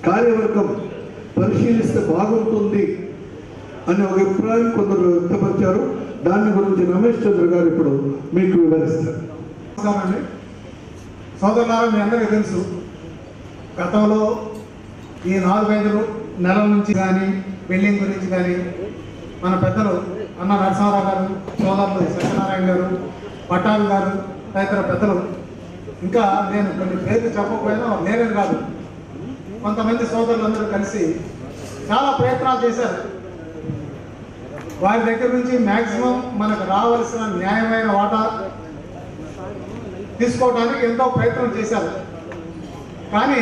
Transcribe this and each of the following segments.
కార్యవర్గం పరిశీలిస్తే బాగుంటుంది అనే ఒక అభిప్రాయం కొందరు వ్యక్తపరిచారు దాని గురించి రమేష్ చంద్ర గారు ఇప్పుడు మీకు వివరిస్తారు నమస్కారం అండి సోదరులారా మీ అందరికీ తెలుసు గతంలో ఈ నాలుగైదు నెలల నుంచి కానీ బిల్డింగ్ గురించి కానీ మన పెద్దలు అన్న నరసింహారావు గారు సోదరులు సత్యనారాయణ గారు పట్టాభి గారు తదితర పెద్దలు ఇంకా నేను కొన్ని పేర్లు చెప్పకపోయినా నేనే కాదు కొంతమంది సోదరులందరూ కలిసి చాలా ప్రయత్నాలు చేశారు వారి దగ్గర నుంచి మ్యాక్సిమం మనకు రావాల్సిన న్యాయమైన వాటా తీసుకోవడానికి ఎంతో ప్రయత్నం చేశారు కానీ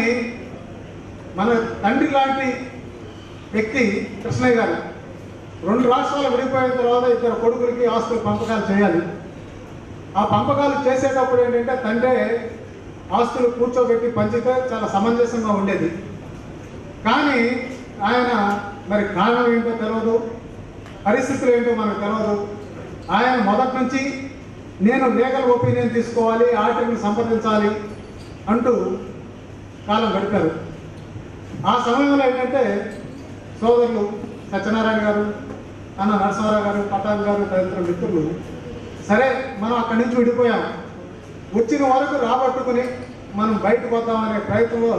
మన తండ్రి లాంటి వ్యక్తి కృష్ణయ్య గారు రెండు రాష్ట్రాలు విడిపోయిన తర్వాత ఇద్దరు కొడుకులకి ఆస్తులు పంపకాలు చేయాలి ఆ పంపకాలు చేసేటప్పుడు ఏంటంటే తండ్రి ఆస్తులు కూర్చోబెట్టి పంచితే చాలా సమంజసంగా ఉండేది కానీ ఆయన మరి కారణం ఏంటో తెలియదు పరిస్థితులు ఏంటో మనకు తెలియదు ఆయన మొదటి నుంచి నేను లీగల్ ఒపీనియన్ తీసుకోవాలి ఆర్టీని సంప్రదించాలి అంటూ కాలం గడిపారు ఆ సమయంలో ఏంటంటే సోదరులు సత్యనారాయణ గారు అన్న నరసింహారావు గారు పట్టాభి గారు తదితర మిత్రులు సరే మనం అక్కడి నుంచి విడిపోయాం వచ్చిన వరకు రాబట్టుకుని మనం బయటకు వద్దామనే ప్రయత్నంలో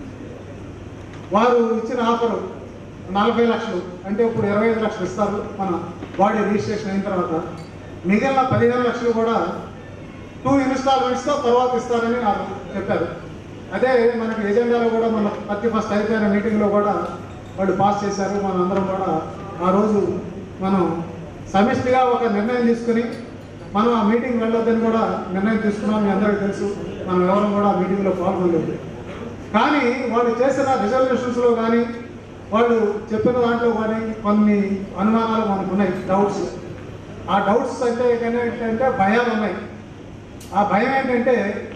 వారు ఇచ్చిన ఆఫరు నలభై లక్షలు అంటే ఇప్పుడు ఇరవై ఐదు లక్షలు ఇస్తారు మన బాడీ రిజిస్ట్రేషన్ అయిన తర్వాత మిగిలిన పదిహేను లక్షలు కూడా టూ ఇన్స్టాల్మెంట్స్తో తర్వాత ఇస్తారని నాకు చెప్పారు అదే మనకి ఎజెండాలో కూడా మన థర్టీ ఫస్ట్ అయిపోయిన మీటింగ్లో కూడా వాళ్ళు పాస్ చేశారు మన అందరం కూడా ఆ రోజు మనం సమిష్టిగా ఒక నిర్ణయం తీసుకుని మనం ఆ మీటింగ్ వెళ్ళొద్దని కూడా నిర్ణయం తీసుకున్నాం మీ అందరికీ తెలుసు మనం ఎవరు కూడా ఆ మీటింగ్లో పాల్గొనలేదు కానీ వాళ్ళు చేసిన రిజల్యూషన్స్లో కానీ వాళ్ళు చెప్పిన దాంట్లో కానీ కొన్ని అనుమానాలు మనకు ఉన్నాయి డౌట్స్ ఆ డౌట్స్ అంటే ఏంటంటే భయాలు ఉన్నాయి ఆ భయం ఏంటంటే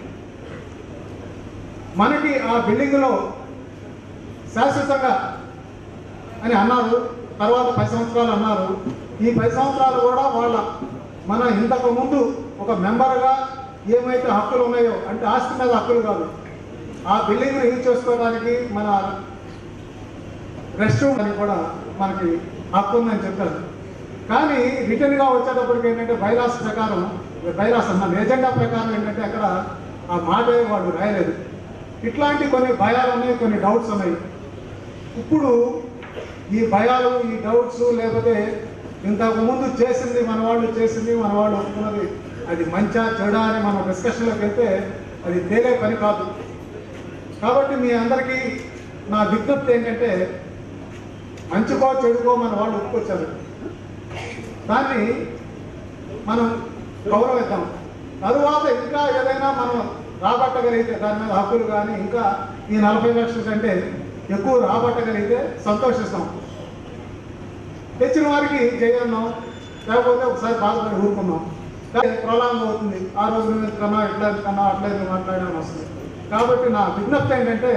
మనకి ఆ బిల్డింగ్లో శాశ్వతంగా అని అన్నారు తర్వాత పది సంవత్సరాలు అన్నారు ఈ పది సంవత్సరాలు కూడా వాళ్ళ మన ఇంతకు ముందు ఒక మెంబర్గా ఏమైతే హక్కులు ఉన్నాయో అంటే ఆస్తి మీద హక్కులు కాదు ఆ బిల్డింగ్ను యూజ్ చేసుకోవడానికి మన రెస్ట్ రూమ్ అని కూడా మనకి హక్కు ఉందని చెప్పారు కానీ రిటర్న్గా వచ్చేటప్పటికి ఏంటంటే బైలాస్ ప్రకారం బైలాస్ అన్న ఏజెండా ప్రకారం ఏంటంటే అక్కడ ఆ మాట వాళ్ళు రాయలేదు ఇట్లాంటి కొన్ని భయాలు ఉన్నాయి కొన్ని డౌట్స్ ఉన్నాయి ఇప్పుడు ఈ భయాలు ఈ డౌట్స్ లేకపోతే ఇంతకు ముందు చేసింది మన వాళ్ళు చేసింది మన వాళ్ళు ఒప్పుకున్నది అది మంచా చెడా అని మనం డిస్కషన్లోకి వెళ్తే అది తేలే పని కాదు కాబట్టి మీ అందరికీ నా విజ్ఞప్తి ఏంటంటే మంచికో చెడుకో మన వాళ్ళు ఒప్పుకొచ్చారు దాన్ని మనం గౌరవిద్దాం తరువాత ఇంకా ఏదైనా మనం రాబట్టగలిగితే దాని మీద హక్కులు కానీ ఇంకా ఈ నలభై లక్షల కంటే ఎక్కువ రాబట్టగలిగితే సంతోషిస్తాం తెచ్చిన వారికి చేయన్నాం లేకపోతే ఒకసారి బాధపడి ఊరుకున్నాం కానీ ప్రొలాంగ్ అవుతుంది ఆ రోజు నువ్వు కన్నా ఇట్లా కన్నా అట్లా ఎందుకు మాట్లాడాలని వస్తుంది కాబట్టి నా విజ్ఞప్తి ఏంటంటే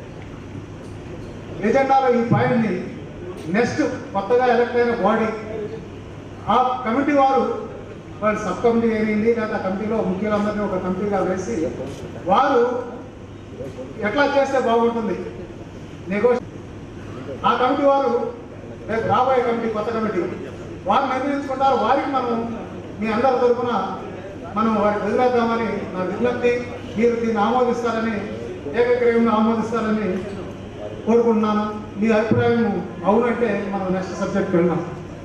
ఎజెండాలో ఈ పాయింట్ని నెక్స్ట్ కొత్తగా ఎలక్ట్ అయిన బాడీ ఆ కమిటీ వారు వాళ్ళు సబ్ కమిటీ ఏమైంది లేదా కమిటీలో ముఖ్యులందరినీ ఒక కమిటీగా వేసి వారు ఎట్లా చేస్తే బాగుంటుంది నెగోషి ఆ కమిటీ వారు రేపు రాబోయే కమిటీ కొత్త కమిటీ వారు నిర్ణయించుకుంటారు వారికి మనం మీ అందరి తరఫున మనం వారికి వదిలేద్దామని నా విజ్ఞప్తి మీరు దీన్ని ఆమోదిస్తారని ఏకగ్రీవంగా ఆమోదిస్తారని కోరుకుంటున్నాను మీ అభిప్రాయం అవునంటే మనం నెక్స్ట్ సబ్జెక్ట్ వెళ్దాం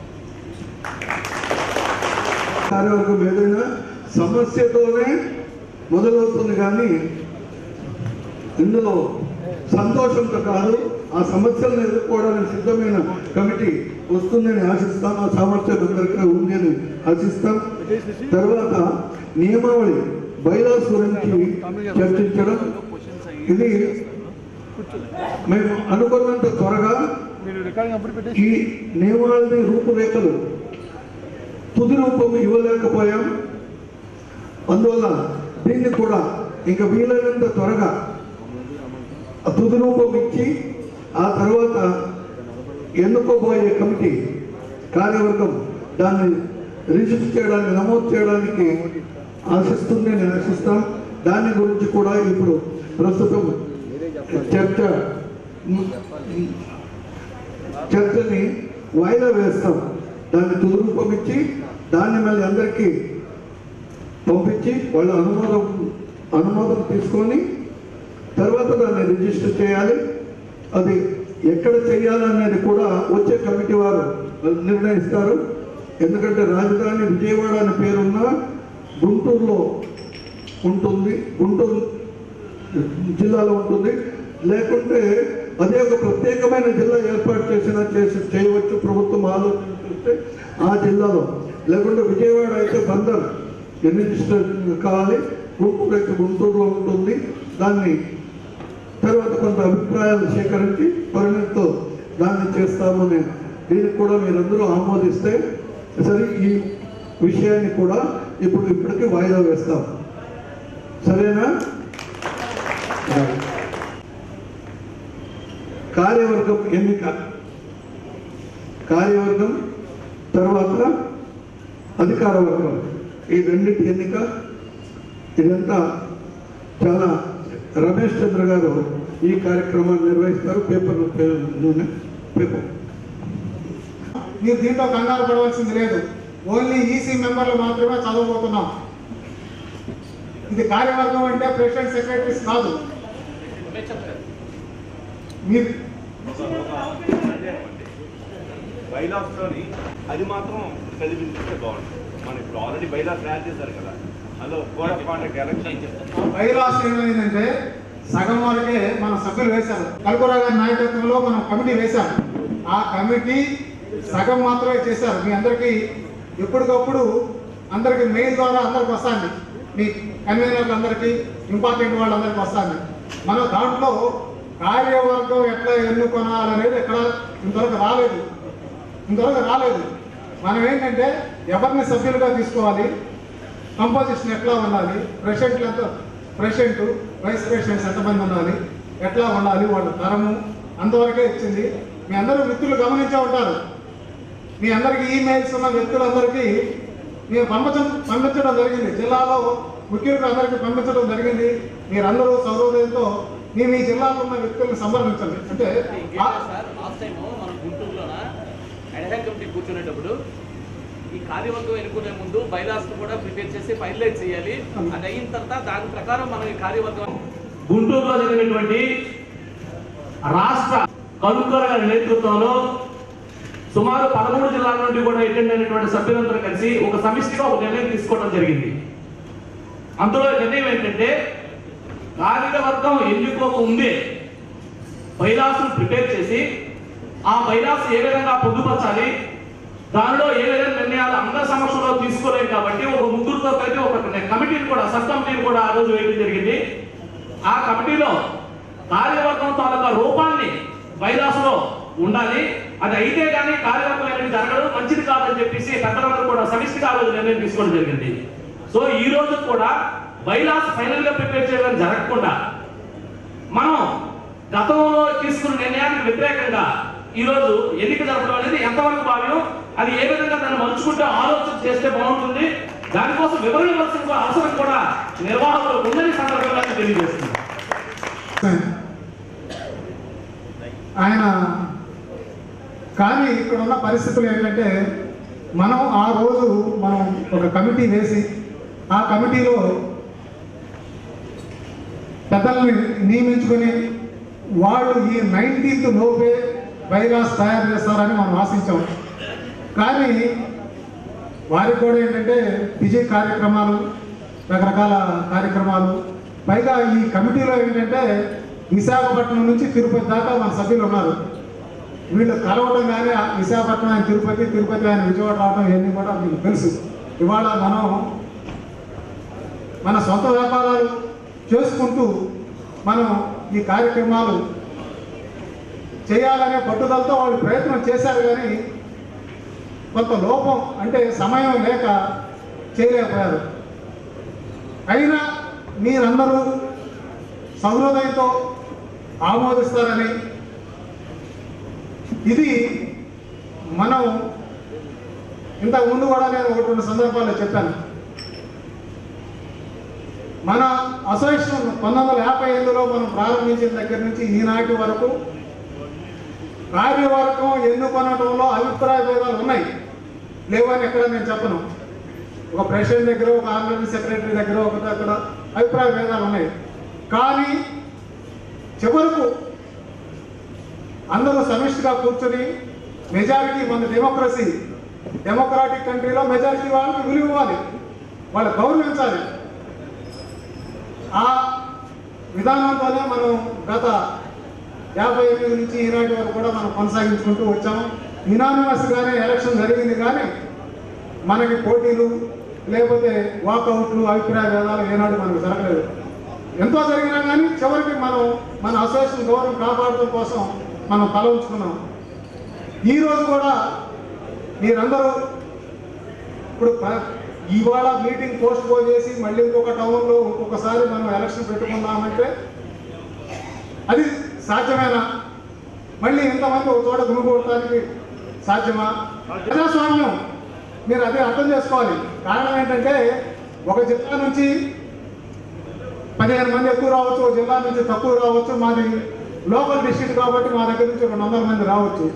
కార్యవర్గం ఏదైనా సమస్యతోనే మొదలవుతుంది కానీ ఇందులో సంతోషంతో కాదు ఆ సమస్యలను ఎదుర్కోవడానికి సిద్ధమైన కమిటీ వస్తుందని ఆశిస్తాం ఆ సామర్థ్యం అందరికీ ఉంది అని ఆశిస్తాం తర్వాత నియమావళి బైలాస్ గురించి చర్చించడం ఇది మేము అనుకున్నంత త్వరగా ఈ నియమావళి రూపురేఖలు తుది రూపం ఇవ్వలేకపోయాం అందువల్ల దీన్ని కూడా ఇంకా వీలైనంత త్వరగా ఆ తుది రూపం ఇచ్చి ఆ తర్వాత ఎన్నుకోబోయే కమిటీ కార్యవర్గం దాన్ని రిజిస్టర్ చేయడానికి నమోదు చేయడానికి ఆశిస్తుంది నేను ఆశిస్తాం దాని గురించి కూడా ఇప్పుడు ప్రస్తుతం చర్చ చర్చని వాయిదా వేస్తాం దాన్ని తుది రూపం ఇచ్చి దాన్ని మళ్ళీ అందరికీ పంపించి వాళ్ళ అనుమోదం అనుమోదం తీసుకొని తర్వాత దాన్ని రిజిస్టర్ చేయాలి అది ఎక్కడ చేయాలనేది కూడా వచ్చే కమిటీ వారు నిర్ణయిస్తారు ఎందుకంటే రాజధాని విజయవాడ అని పేరున్న గుంటూరులో ఉంటుంది గుంటూరు జిల్లాలో ఉంటుంది లేకుంటే అదే ఒక ప్రత్యేకమైన జిల్లా ఏర్పాటు చేసిన చేసి చేయవచ్చు ప్రభుత్వం ఆలోచించుకుంటే ఆ జిల్లాలో లేకుంటే విజయవాడ అయితే బందర్ రిజిస్టర్ కావాలి గుంటూరు అయితే గుంటూరులో ఉంటుంది దాన్ని తర్వాత కొంత అభిప్రాయాలు సేకరించి పరిణతితో దాన్ని చేస్తామని దీనికి కూడా మీరందరూ ఆమోదిస్తే సరే ఈ విషయాన్ని కూడా ఇప్పుడు ఇప్పటికీ వాయిదా వేస్తాం సరేనా కార్యవర్గం ఎన్నిక కార్యవర్గం తర్వాత అధికార వర్గం ఈ రెండింటి ఎన్నిక ఇదంతా చాలా రమేష్ చంద్ర గారు ఈ కార్యక్రమాన్ని నిర్వహిస్తారు పేపర్ నూనె పేపర్ మీరు దీంట్లో కంగారు పడవలసింది లేదు ఓన్లీ ఈసీ మెంబర్లు మాత్రమే చదవబోతున్నాం ఇది కార్యవర్గం అంటే ప్రెసిడెంట్ సెక్రటరీస్ కాదు మీరు బైలాస్లోని అది మాత్రం చదివించితే బాగుంటుంది మనం ఇప్పుడు ఆల్రెడీ బైలాస్ తయారు చేశారు కదా అందులో code of conduct election bylaws ఏమైందంటే సగం వరకే మన సభ్యులు వేశారు కల్పురా గారి నాయకత్వంలో మనం కమిటీ వేశాం ఆ కమిటీ సగం మాత్రమే చేశారు మీ అందరికీ ఎప్పటికప్పుడు అందరికి మెయిల్ ద్వారా అందరికి వస్తాండి మీ కన్వీనర్లు అందరికీ ఇంపార్టెంట్ వాళ్ళందరికీ వస్తాండి మనం దాంట్లో కార్యవర్గం ఎట్లా ఎన్నుకొనాలనేది ఎక్కడ ఇంతవరకు రాలేదు ఇంతవరకు రాలేదు మనం ఏంటంటే ఎవరిని సభ్యులుగా తీసుకోవాలి కంపోజిషన్ ఎట్లా ఉండాలి ప్రెసిడెంట్లు ఎంత ప్రెసిడెంట్ వైస్ ప్రెసిడెంట్స్ ఎంతమంది ఉండాలి ఎట్లా ఉండాలి వాళ్ళ తరము అంతవరకే ఇచ్చింది మీ అందరూ వ్యక్తులు గమనించే ఉంటారు మీ అందరికి ఈమెయిల్స్ ఉన్న వ్యక్తులందరికీ మేము పంపించడం పంపించడం జరిగింది జిల్లాలో ముఖ్యులకు అందరికీ పంపించడం జరిగింది మీరందరూ సౌరోదయంతో మీ మీ జిల్లాలో ఉన్న వ్యక్తులను సంప్రదించండి అంటే ఆ- సార్ లాస్ట్ టైం మనం గుంటూరులోన ఎడహెక్ కమిటీ కూర్చునేటప్పుడు ఈ కార్యవర్గం ఎన్నుకునే ముందు బైలాస్ కూడా ప్రిపేర్ చేసి ఫైనలైజ్ చేయాలి అది అయిన తర్వాత దాని ప్రకారం మనం ఈ కార్యవర్గం గుంటూరులో జరిగినటువంటి రాష్ట్ర కనుక్కర గారి నేతృత్వంలో సుమారు పదమూడు జిల్లాల నుండి కూడా అటెండ్ అయినటువంటి సభ్యులందరూ కలిసి ఒక సమిష్టిగా ఒక నిర్ణయం తీసుకోవడం జరిగింది అందులో నిర్ణయం ఏంటంటే కార్యవర్గం ఎన్నుకోక ముందే బైలాసును ప్రిపేర్ చేసి ఆ బైలాస్ ఏ విధంగా పొందుపరచాలి దానిలో ఏ విధంగా నిర్ణయాలు అందరి సమక్షంలో తీసుకోలేం కాబట్టి ఒక ముగ్గురుతో కలిపి ఒక కమిటీని కూడా సబ్ కమిటీని కూడా ఆ రోజు వేయడం జరిగింది ఆ కమిటీలో కార్యవర్గం తాలూకా రూపాన్ని బైలాసులో ఉండాలి అది అయితే కానీ కార్యవర్గం అనేది జరగడం మంచిది కాదని చెప్పేసి పెద్దలందరూ కూడా సమిష్టిగా ఆ రోజు నిర్ణయం తీసుకోవడం జరిగింది సో ఈ రోజు కూడా బైలాస్ ఫైనల్ గా ప్రిపేర్ చేయడం జరగకుండా మనం గతంలో తీసుకున్న నిర్ణయానికి వ్యతిరేకంగా ఈ రోజు ఎన్నిక జరపడం అనేది ఎంతవరకు భావ్యం అది ఏ విధంగా దాన్ని మలుచుకుంటే ఆలోచన చేస్తే బాగుంటుంది దానికోసం వివరణ ఇవ్వాల్సిన అవసరం కూడా నిర్వాహకులకు ఉందని ఈ సందర్భంగా నేను తెలియజేస్తున్నాను ఆయన కానీ ఇక్కడ ఉన్న పరిస్థితులు ఏంటంటే మనం ఆ రోజు మనం ఒక కమిటీ వేసి ఆ కమిటీలో పెద్దల్ని నియమించుకొని వాళ్ళు ఈ నైన్టీన్త్ లోపే వైరాస్ తయారు చేస్తారని మనం ఆశించాం కానీ వారికి కూడా ఏంటంటే విజయ్ కార్యక్రమాలు రకరకాల కార్యక్రమాలు పైగా ఈ కమిటీలో ఏంటంటే విశాఖపట్నం నుంచి తిరుపతి దాకా మన సభ్యులు ఉన్నారు వీళ్ళు కలవడం కానీ ఆ విశాఖపట్నం ఆయన తిరుపతి తిరుపతి ఆయన విజయవాడ రావడం ఇవన్నీ కూడా మీకు తెలుసు ఇవాళ మనం మన సొంత వ్యాపారాలు చేసుకుంటూ మనం ఈ కార్యక్రమాలు చేయాలనే పట్టుదలతో వాళ్ళు ప్రయత్నం చేశారు కానీ కొంత లోపం అంటే సమయం లేక చేయలేకపోయారు అయినా మీరందరూ సహృదయంతో ఆమోదిస్తారని ఇది మనం ఇంతకు ముందు కూడా నేను ఒకటి రెండు సందర్భాల్లో చెప్పాను మన అసోసియేషన్ పంతొమ్మిది వందల యాభై ఎనిమిదిలో మనం ప్రారంభించిన దగ్గర నుంచి ఈనాటి వరకు కార్యవర్గం ఎన్నుకొనడంలో అభిప్రాయ భేదాలు ఉన్నాయి లేవని ఎక్కడ నేను చెప్పను ఒక ప్రెసిడెంట్ దగ్గర ఒక ఆర్గనైజింగ్ సెక్రటరీ దగ్గర ఒక దగ్గర అభిప్రాయ భేదాలు ఉన్నాయి కానీ చివరకు అందరూ సమిష్టిగా కూర్చొని మెజారిటీ మన డెమోక్రసీ డెమోక్రాటిక్ కంట్రీలో మెజారిటీ వాళ్ళకి విలువ ఇవ్వాలి వాళ్ళు గౌరవించాలి ఆ విధానంతోనే మనం గత యాభై ఎనిమిది నుంచి ఈనాటి వరకు కూడా మనం కొనసాగించుకుంటూ వచ్చాము గానే ఎలక్షన్ జరిగింది కానీ మనకి పోటీలు లేకపోతే వాకౌట్లు అభిప్రాయ భేదాలు ఏనాడు మనకు జరగలేదు ఎంతో జరిగినా కానీ చివరికి మనం మన అసోసియేషన్ గౌరవం కాపాడటం కోసం మనం తల ఉంచుకున్నాం ఈ రోజు కూడా మీరందరూ ఇప్పుడు ప- ఇవాళ మీటింగ్ పోస్ట్ పోన్ చేసి మళ్ళీ ఇంకొక టౌన్లో ఇంకొకసారి మనం ఎలక్షన్ పెట్టుకున్నామంటే అది సాధ్యమేనా మళ్ళీ ఇంతమంది ఒక చోట గుమిగూడటానికి సాధ్యమా ప్రజాస్వామ్యం మీరు అదే అర్థం చేసుకోవాలి కారణం ఏంటంటే ఒక జిల్లా నుంచి పదిహేను మంది ఎక్కువ రావచ్చు ఒక జిల్లా నుంచి తక్కువ రావచ్చు మాది లోకల్ డిస్ట్రిక్ట్ కాబట్టి మా దగ్గర నుంచి రెండు వందల మంది రావచ్చు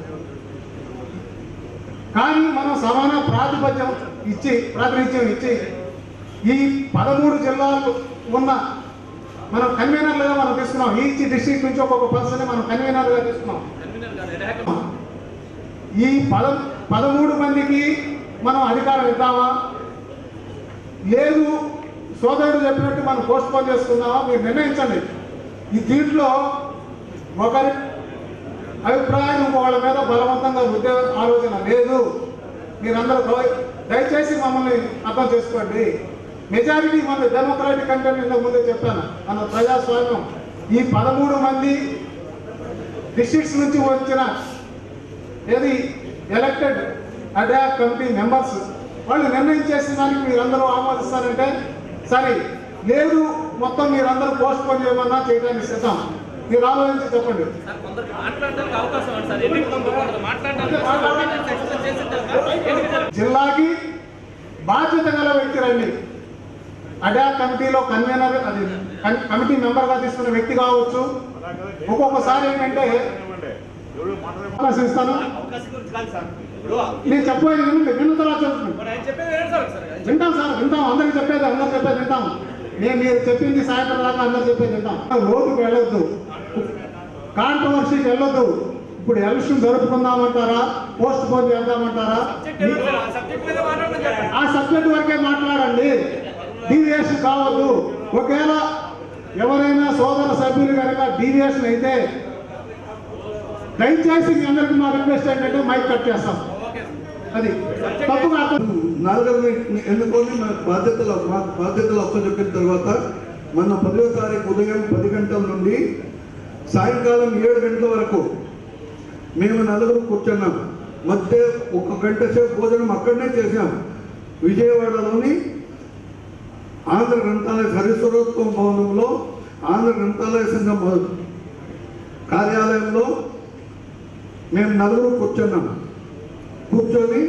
కానీ మనం సమాన ప్రాతిపత్యం ఇచ్చి ప్రాతినిధ్యం ఇచ్చి ఈ పదమూడు జిల్లాలు ఉన్న మనం కన్వీనర్లుగా మనం తీసుకున్నాం ఈచ్ డిస్ట్రిక్ట్ నుంచి ఒక్కొక్క పర్సన్ మనం కన్వీనర్గా తీసుకున్నాం కన్వీనర్ గారు ఎడ హ్యాక్ ఈ పద పదమూడు మందికి మనం అధికారం ఇద్దామా లేదు సోదరుడు చెప్పినట్టు మనం పోస్ట్ పోన్ చేసుకుందామా మీరు నిర్ణయించండి ఈ దీంట్లో ఒకరి అభిప్రాయం వాళ్ళ మీద బలవంతంగా ఉద్యోగ ఆలోచన లేదు మీరందరూ గౌ- దయచేసి మమ్మల్ని అర్థం చేసుకోండి మెజారిటీ మన డెమోక్రాటిక్ అంటే నేను ఇంతకు ముందే చెప్పాను మన ప్రజాస్వామ్యం ఈ పదమూడు మంది డిస్ట్రిక్ట్స్ నుంచి వచ్చిన ఏది ఎలక్టెడ్ అడాక్ కమిటీ మెంబర్స్ వాళ్ళు నిర్ణయం చేసిన దానికి మీరందరూ ఆమోదిస్తారంటే సరే లేదు మొత్తం మీరందరూ పోస్ట్ పోన్ చేయమన్నా చేయడానికి సిద్ధం మీరు ఆలోచించి చెప్పండి సార్ కొందరికి మాట్లాడడానికి అవకాశం ఉంది సార్ ఎన్నిక ముందు కొందరు మాట్లాడడానికి ఎక్స్ప్లెయిన్ చేసిన తర్వాత ఎన్నిక జరగదు. జిల్లాకి బాధ్యత గల వ్యక్తి రండి అడాక్ కమిటీలో కన్వీనర్ అది కన్- కమిటీ మెంబర్గా తీసుకున్న వ్యక్తి కావచ్చు ఒక్కొక్కసారి ఏంటంటే అవకాశం ఇస్తాను అవకాశం గురించి కాదు సార్ ఇప్పుడు నేను చెప్పేది వినండి విన్న తర్వాత చెప్తున్నాను ఇప్పుడు ఆయన చెప్పేది ఏంటి సార్ ఒకసారి? వింటాం సార్ వింటాం అందరికి చెప్పేది అందరు చెప్పేది వింటాం నేను మీరు చెప్పింది సాయంత్రం దాకా అందరు చెప్పేది వింటాం లోతుకు వెళ్ళొద్దు కాంట్రవర్సీకి వెళ్ళొద్దు ఇప్పుడు ఎలక్షన్ జరుపుకుందామంటారా పోస్ట్ పోన్ చేద్దామంటారా సబ్జెక్ట్ ఏదో సార్, ఆ సబ్జెక్ట్ మీద మాట్లాడమని చెప్పండి ఆ సబ్జెక్ట్ వరకే మాట్లాడండి డీవియేషన్ కావద్దు ఒకవేళ ఎవరైనా సోదర సభ్యులు కనుక డీవియేషన్ అయితే దయచేసి మీ అందరికి మా రిక్వెస్ట్ ఏంటంటే మైక్ కట్ చేస్తాం ఓకే సార్ అది తప్పుగా అర్థం నాలుగవ ఎన్నుకొని మన బాధ్యతలు మా బాధ్యతలు అప్పచెప్పిన తర్వాత మన పదో తారీఖు ఉదయం పది గంటల నుండి సాయంకాలం ఏడు గంటల వరకు మేము నలుగురు కూర్చున్నాం మధ్య ఒక గంట సేపు భోజనం అక్కడనే చేశాం విజయవాడలోని ఆంధ్ర గ్రంథాలయ హరిస్వరోత్సవ భవనంలో ఆంధ్ర గ్రంథాలయ సంఘం కార్యాలయంలో మేము నలుగురు కూర్చున్నాం కూర్చొని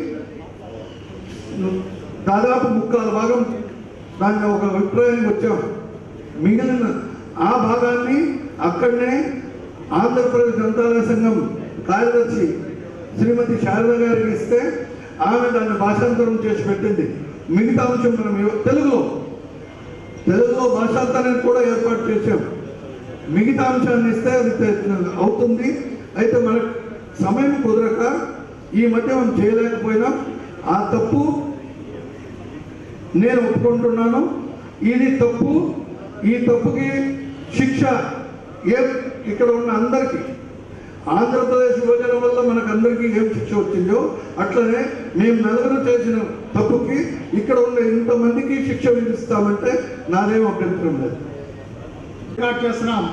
దాదాపు ముక్కాలు భాగం దాన్ని ఒక అభిప్రాయానికి వచ్చాం మిగిలిన ఆ భాగాన్ని అక్కడనే ఆంధ్రప్రదేశ్ గ్రంథాలయ సంఘం కార్యదర్శి శ్రీమతి శారద గారికి ఇస్తే ఆమె దాన్ని భాషాంతరం చేసి పెట్టింది మిగతా అంశం మనం ఇవ- తెలుగులో తెలుగులో భాషాంతరాన్ని కూడా ఏర్పాటు చేశాం మిగతా అంశాన్ని ఇస్తే అది తె- అవుతుంది అయితే మనకు సమయం కుదరక ఈ మధ్య మనం చేయలేకపోయినాం ఆ తప్పు నేను ఒప్పుకుంటున్నాను ఇది తప్పు ఈ తప్పుకి శిక్ష ఏ ఇక్కడ ఉన్న అందరికీ ఆంధ్రప్రదేశ్ విభజన వల్ల మనకు అందరికీ ఏం శిక్ష వచ్చిందో అట్లనే మేము నలుగురు చేసిన తప్పుకి ఇక్కడ ఉన్న ఇంతమందికి శిక్ష విధిస్తామంటే నాదేం అభ్యంతరం లేదు రికార్డ్ చేస్తున్నాం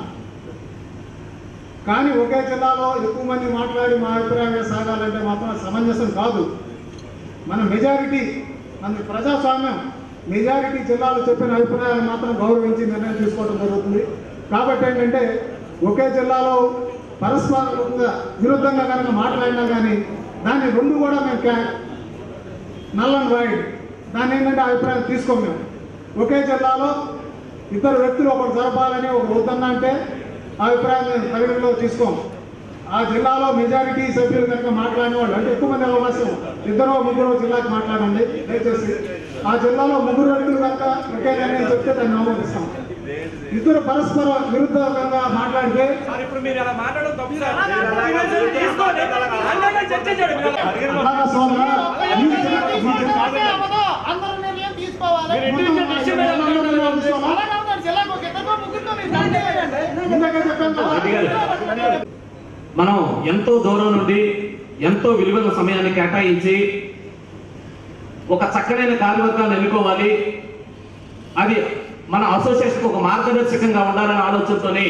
కానీ ఒకే జిల్లాలో ఎక్కువ మంది మాట్లాడి మా అభిప్రాయంగా సాగాలంటే మాత్రం సమంజసం కాదు మన మెజారిటీ మన ప్రజాస్వామ్యం మెజారిటీ జిల్లాలు చెప్పిన అభిప్రాయాలు మాత్రం గౌరవించి నిర్ణయం తీసుకోవడం జరుగుతుంది కాబట్టి ఏంటంటే ఒకే జిల్లాలో పరస్పరంగా విరుద్ధంగా కనుక మాట్లాడినా కానీ దాన్ని రెండు కూడా మేము క్యా నల్ అండ్ వైడ్ దాన్ని ఏంటంటే అభిప్రాయం తీసుకోం మేము ఒకే జిల్లాలో ఇద్దరు వ్యక్తులు ఒకరు జరపాలని ఒక వద్దన్న అంటే ఆ అభిప్రాయం మేము పరిగణలో తీసుకోం ఆ జిల్లాలో మెజారిటీ సభ్యులు కనుక మాట్లాడిన వాళ్ళు అంటే ఎక్కువ మంది అవకాశం ఇద్దరు ముగ్గురు జిల్లాకి మాట్లాడండి దయచేసి ఆ జిల్లాలో ముగ్గురు వ్యక్తులు కనుక ఒకే నిర్ణయం చెప్తే దాన్ని ఆమోదిస్తాం ఇద్దరు పరస్పర విరుద్ధంగా మాట్లాడితే ఇప్పుడు మీరు అలా మాట్లాడడం తప్పు సార్ తీసుకోండి అలాగే చర్చించండి మీరు అలా. అలాగా సోదరా ఈ జిల్లా- ఈ జిల్లా- అందరూ నిర్ణయం తీసుకోవాలి మీరు ఇండివిజువల్ డిసిషన్ మీద మాట్లాడుతున్నారు. అలాగే ఉంటారు జిల్లాకు ఒక ఇద్దరు ముగ్గురితో మీరు దాడి చేయండి. ఇందాకే చెప్పాను కదా. రెడ్డి గారు, మనం ఎంతో దూరం నుండి ఎంతో విలువైన సమయాన్ని కేటాయించి ఒక చక్కనైన కార్యవర్గాన్ని ఎన్నుకోవాలి అది మన అసోసియేషన్ ఒక మార్గదర్శకంగా ఉండాలనే ఆలోచనతోనే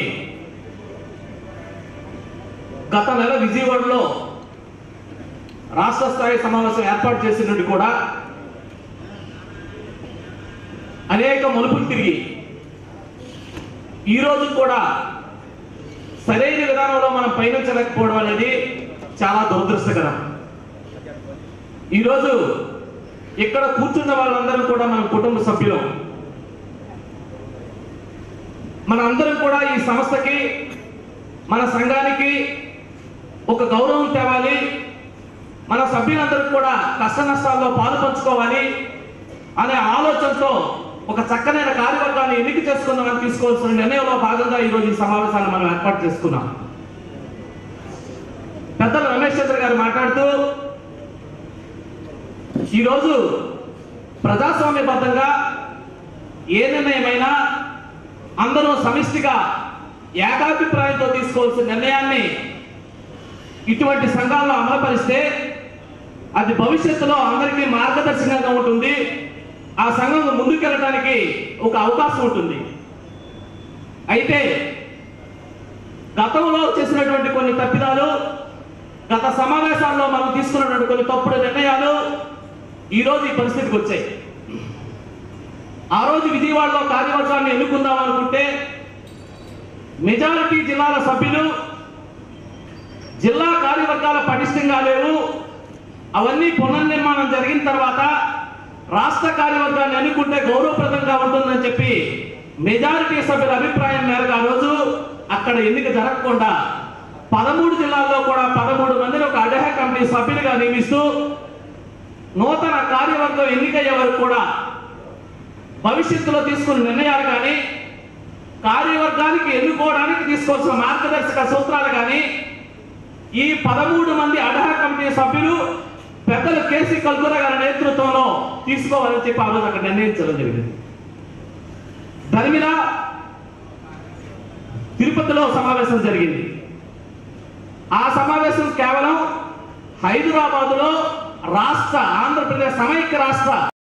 గత నెల విజయవాడలో రాష్ట్ర స్థాయి సమావేశం ఏర్పాటు చేసిన నుండి కూడా అనేక మలుపులు తిరిగి ఈ రోజు కూడా సరైన విధానంలో మనం పయనించలేకపోవడం అనేది చాలా దురదృష్టకరం ఈరోజు ఇక్కడ కూర్చున్న వాళ్ళందరూ కూడా మన కుటుంబ సభ్యులు మన అందరం కూడా ఈ సంస్థకి మన సంఘానికి ఒక గౌరవం తేవాలి మన సభ్యులందరూ కూడా కష్ట నష్టాల్లో పాలు పంచుకోవాలి అనే ఆలోచనతో ఒక చక్కనైన కార్యవర్గాన్ని ఎన్నిక చేసుకుందామని తీసుకోవాల్సిన నిర్ణయంలో భాగంగా ఈరోజు ఈ సమావేశాన్ని మనం ఏర్పాటు చేసుకున్నాం పెద్దలు రమేష్ చంద్ర గారు మాట్లాడుతూ ఈరోజు ప్రజాస్వామ్యబద్ధంగా ఏ నిర్ణయమైనా అందరూ సమిష్టిగా ఏకాభిప్రాయంతో తీసుకోవాల్సిన నిర్ణయాన్ని ఇటువంటి సంఘాల్లో అమలుపరిస్తే అది భవిష్యత్తులో అందరికీ మార్గదర్శకంగా ఉంటుంది ఆ సంఘం ముందుకెళ్ళడానికి ఒక అవకాశం ఉంటుంది అయితే గతంలో చేసినటువంటి కొన్ని తప్పిదాలు గత సమావేశాల్లో మనం తీసుకున్నటువంటి కొన్ని తప్పుడు నిర్ణయాలు ఈ రోజు ఈ పరిస్థితికి వచ్చాయి ఆ రోజు విజయవాడలో కార్యవర్గాన్ని ఎన్నుకుందాం అనుకుంటే మెజారిటీ జిల్లాల సభ్యులు జిల్లా కార్యవర్గాల పటిష్టంగా లేవు అవన్నీ పునర్నిర్మాణం జరిగిన తర్వాత రాష్ట్ర కార్యవర్గాన్ని ఎన్నుకుంటే గౌరవప్రదంగా ఉంటుందని చెప్పి మెజారిటీ సభ్యుల అభిప్రాయం మేరకు ఆ రోజు అక్కడ ఎన్నిక జరగకుండా పదమూడు జిల్లాల్లో కూడా పదమూడు మందిని ఒక అడహ కమిటీ సభ్యులుగా నియమిస్తూ నూతన కార్యవర్గం ఎన్నికయ్యే వరకు కూడా భవిష్యత్తులో తీసుకున్న నిర్ణయాలు కానీ కార్యవర్గానికి ఎన్నుకోవడానికి తీసుకోవాల్సిన మార్గదర్శక సూత్రాలు కానీ ఈ పదమూడు మంది అడహ కమిటీ సభ్యులు పెద్దలు కేసీ కల్పుర గారి నేతృత్వంలో తీసుకోవాలని చెప్పి ఆ రోజు అక్కడ నిర్ణయించడం జరిగింది దాని మీద తిరుపతిలో సమావేశం జరిగింది ఆ సమావేశం కేవలం హైదరాబాదులో రాష్ట్ర ఆంధ్రప్రదేశ్ సమైక్య రాష్ట్ర